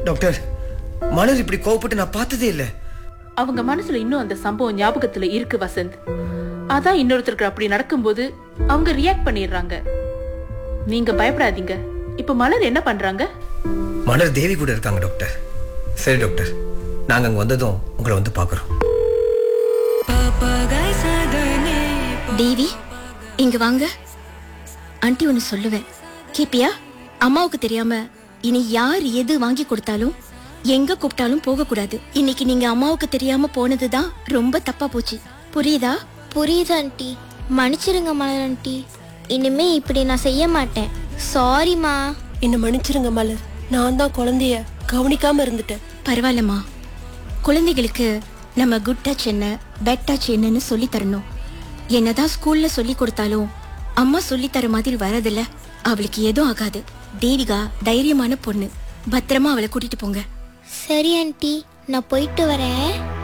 doctor மலர் இப்படி கோவப்பட்டு நான் பார்த்ததே இல்லை அவங்க மனசுல இன்னும் அந்த சம்பவம் ஞாபகத்துல இருக்கு வசந்த் அதான் இன்னொருத்தருக்கு அப்படி நடக்கும்போது அவங்க ரியாக்ட் பண்ணிடுறாங்க நீங்க பயப்படாதீங்க இப்ப மலர் என்ன பண்றாங்க மலர் தேவி கூட இருக்காங்க டாக்டர் சரி டாக்டர் நாங்க அங்க வந்ததும் உங்களை வந்து பார்க்குறோம் தேவி இங்க வாங்க ஆண்டி ஒன்னு சொல்லுவேன் கேப்பியா அம்மாவுக்கு தெரியாம இனி யார் எது வாங்கி கொடுத்தாலும் எங்க கூப்பிட்டாலும் போக கூடாது இன்னைக்கு நீங்க அம்மாவுக்கு தெரியாம போனதுதான் ரொம்ப தப்பா போச்சு புரியுதா புரியுது ஆண்டி மன்னிச்சிருங்க மலர் ஆண்டி இனிமே இப்படி நான் செய்ய மாட்டேன் சாரிம்மா என்ன மன்னிச்சிருங்க மலர் நான் தான் குழந்தைய கவனிக்காம இருந்துட்டேன் பரவாயில்லம்மா குழந்தைகளுக்கு நம்ம குட் டச் என்ன பேட் டச் என்னன்னு சொல்லி தரணும் என்னதான் ஸ்கூல்ல சொல்லி கொடுத்தாலும் அம்மா சொல்லி தர மாதிரி வரதில்ல அவளுக்கு எதுவும் ஆகாது தேவிகா தைரியமான பொண்ணு பத்திரமா அவளை கூட்டிட்டு போங்க சரி ஆண்டி நான் போயிட்டு வரேன்